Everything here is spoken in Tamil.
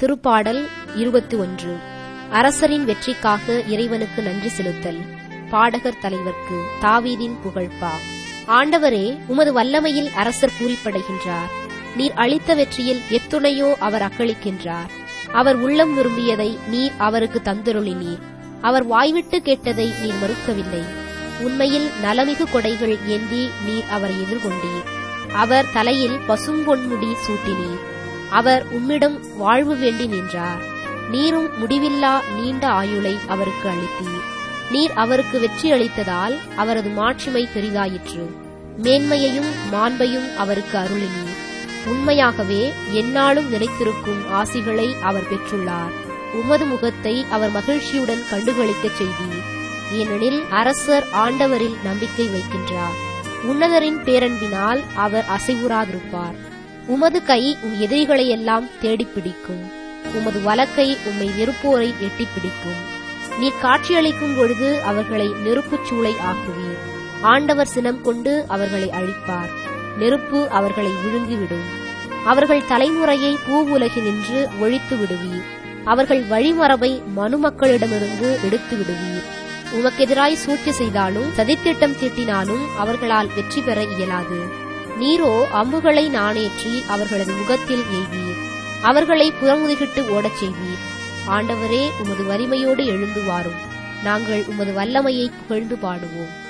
திருப்பாடல் இருபத்தி ஒன்று அரசரின் வெற்றிக்காக இறைவனுக்கு நன்றி செலுத்தல் பாடகர் தலைவர்க்கு தாவீதின் புகழ்பா ஆண்டவரே உமது வல்லமையில் அரசர் பூரிப்படைகின்றார் நீர் அளித்த வெற்றியில் எத்துணையோ அவர் அக்களிக்கின்றார் அவர் உள்ளம் விரும்பியதை நீர் அவருக்கு தந்தருளினீர் அவர் வாய்விட்டு கேட்டதை நீர் மறுக்கவில்லை உண்மையில் நலமிகு கொடைகள் ஏந்தி நீர் அவரை எதிர்கொண்டீர் அவர் தலையில் பசும்பொன்முடி சூட்டினீர் அவர் உம்மிடம் வாழ்வு வேண்டி நின்றார் நீரும் முடிவில்லா நீண்ட ஆயுளை அவருக்கு அளித்தீர் நீர் அவருக்கு வெற்றி அளித்ததால் அவரது மாட்சிமை பெரிதாயிற்று மேன்மையையும் மாண்பையும் அவருக்கு அருளினீர் உண்மையாகவே எந்நாளும் நிலைத்திருக்கும் ஆசிகளை அவர் பெற்றுள்ளார் உமது முகத்தை அவர் மகிழ்ச்சியுடன் கண்டுகளிக்கச் செய்தீர் ஏனெனில் அரசர் ஆண்டவரில் நம்பிக்கை வைக்கின்றார் உன்னதரின் பேரன்பினால் அவர் அசைவுறாதிருப்பார் உமது கை உம் எதிரிகளையெல்லாம் தேடிப் பிடிக்கும் உமது வலக்கை உம்மை வெறுப்போரை எட்டிப் பிடிக்கும் நீர் காட்சியளிக்கும் பொழுது அவர்களை நெருப்புச் சூளை ஆக்குவீர் ஆண்டவர் சினம் கொண்டு அவர்களை அழிப்பார் நெருப்பு அவர்களை விழுங்கிவிடும் அவர்கள் தலைமுறையை பூவுலகினின்று ஒழித்து விடுவீர் அவர்கள் வழிமரபை மனுமக்களிடமிருந்து எடுத்து விடுவீர் உமக்கெதிராய் சூழ்ச்சி செய்தாலும் சதித்திட்டம் தீட்டினாலும் அவர்களால் வெற்றி பெற இயலாது நீரோ அம்புகளை நாணேற்றி அவர்களது முகத்தில் எய்வீர் அவர்களை புறமுதுகிட்டு ஓடச் செய்வீர் ஆண்டவரே உமது வலிமையோடு எழுந்து வாரும் நாங்கள் உமது வல்லமையை புகழ்ந்து பாடுவோம்